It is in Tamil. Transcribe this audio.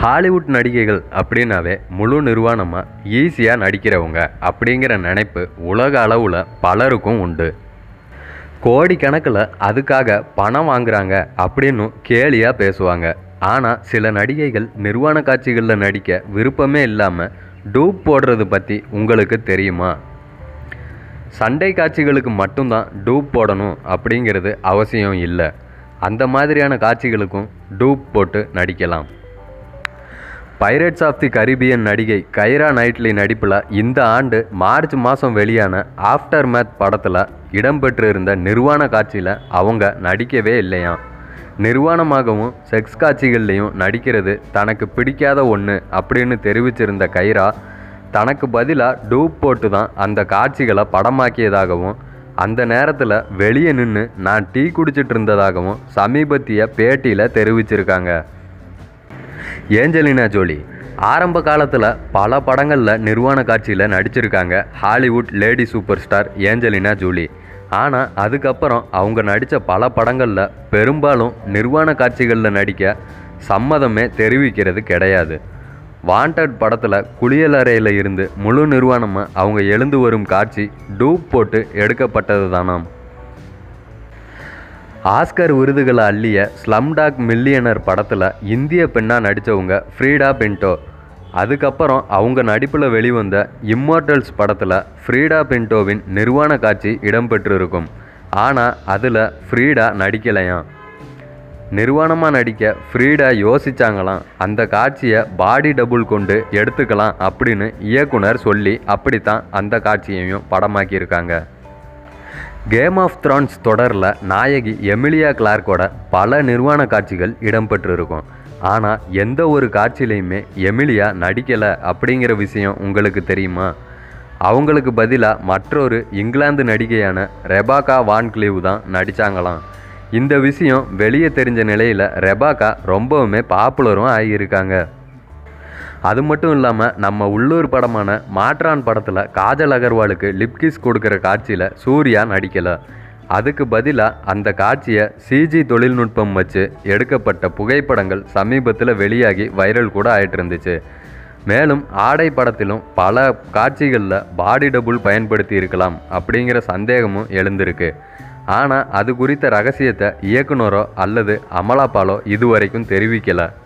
ஹாலிவுட் நடிகைகள் அப்படின்னாவே முழு நிர்வாணமாக ஈஸியாக நடிக்கிறவங்க அப்படிங்கிற நினைப்பு உலக அளவில் பலருக்கும் உண்டு கோடிக்கணக்கில் அதுக்காக பணம் வாங்குறாங்க அப்படின்னு கேலியாக பேசுவாங்க ஆனால் சில நடிகைகள் நிர்வாண காட்சிகளில் நடிக்க விருப்பமே இல்லாமல் டூப் போடுறது பற்றி உங்களுக்கு தெரியுமா சண்டை காட்சிகளுக்கு மட்டும்தான் டூப் போடணும் அப்படிங்கிறது அவசியம் இல்லை அந்த மாதிரியான காட்சிகளுக்கும் டூப் போட்டு நடிக்கலாம் பைரட்ஸ் ஆஃப் தி கரீபியன் நடிகை கைரா நைட்லி நடிப்பில் இந்த ஆண்டு மார்ச் மாதம் வெளியான ஆஃப்டர் மேத் படத்தில் இடம்பெற்றிருந்த நிர்வாண காட்சியில் அவங்க நடிக்கவே இல்லையாம் நிர்வாணமாகவும் செக்ஸ் காட்சிகள்லையும் நடிக்கிறது தனக்கு பிடிக்காத ஒன்று அப்படின்னு தெரிவிச்சிருந்த கைரா தனக்கு பதிலாக டூப் போட்டு தான் அந்த காட்சிகளை படமாக்கியதாகவும் அந்த நேரத்தில் வெளியே நின்று நான் டீ குடிச்சிட்டு இருந்ததாகவும் சமீபத்திய பேட்டியில் தெரிவிச்சிருக்காங்க ஏஞ்சலினா ஜோலி ஆரம்ப காலத்தில் பல படங்களில் நிர்வாண காட்சியில் நடிச்சிருக்காங்க Hollywood lady super star Angelina Jolie ஆனால் அதுக்கப்புறம் அவங்க நடித்த பல படங்களில் பெரும்பாலும் நிர்வாண காட்சிகளில் நடிக்க சம்மதமே தெரிவிக்கிறது கிடையாது வாண்டட் படத்தில் குளியலறையில் இருந்து முழு நிர்வாணமாக அவங்க எழுந்து வரும் காட்சி டூப் போட்டு எடுக்கப்பட்டது தானாம் ஆஸ்கர் விருதுகளை அள்ளிய ஸ்லம்டாக் மில்லியனர் படத்தில் இந்திய பெண்ணாக நடித்தவங்க ஃப்ரீடா பின்டோ அதுக்கப்புறம் அவங்க நடிப்பில் வெளிவந்த இம்மோர்டல்ஸ் படத்தில் ஃப்ரீடா பின்டோவின் நிர்வாண காட்சி இடம்பெற்றிருக்கும் ஆனால் அதில் ஃப்ரீடா நடிக்கலையாம் நிர்வாணமாக நடிக்க ஃப்ரீடா யோசிச்சாங்களாம் அந்த காட்சியை பாடி டபுள் கொண்டு எடுத்துக்கலாம் அப்படின்னு இயக்குனர் சொல்லி அப்படித்தான் அந்த காட்சியையும் படமாக்கியிருக்காங்க கேம் ஆஃப் த்ரான்ஸ் தொடரில் நாயகி எமிலியா கிளார்க்கோட பல நிர்வாண காட்சிகள் இடம்பெற்றிருக்கும் ஆனால் எந்த ஒரு காட்சியிலையுமே எமிலியா நடிக்கலை அப்படிங்கிற விஷயம் உங்களுக்கு தெரியுமா அவங்களுக்கு பதிலாக மற்றொரு இங்கிலாந்து நடிகையான ரெபாக்கா வான்க்ளீவ் தான் நடித்தாங்களாம் இந்த விஷயம் வெளியே தெரிஞ்ச நிலையில் ரெபாக்கா ரொம்பவுமே பாப்புலரும் ஆகியிருக்காங்க அது மட்டும் இல்லாமல் நம்ம உள்ளூர் படமான மாற்றான் படத்தில் காஜல் அகர்வாலுக்கு லிப்கிஸ் கொடுக்குற காட்சியில் சூர்யா நடிக்கலை அதுக்கு பதிலாக அந்த காட்சியை சிஜி தொழில்நுட்பம் வச்சு எடுக்கப்பட்ட புகைப்படங்கள் சமீபத்தில் வெளியாகி வைரல் கூட ஆயிட்டு இருந்துச்சு மேலும் ஆடை படத்திலும் பல காட்சிகளில் பாடி டபுள் பயன்படுத்தி இருக்கலாம் அப்படிங்கிற சந்தேகமும் எழுந்திருக்கு ஆனால் அது குறித்த ரகசியத்தை இயக்குனரோ அல்லது அமலாபாலோ இதுவரைக்கும் தெரிவிக்கலை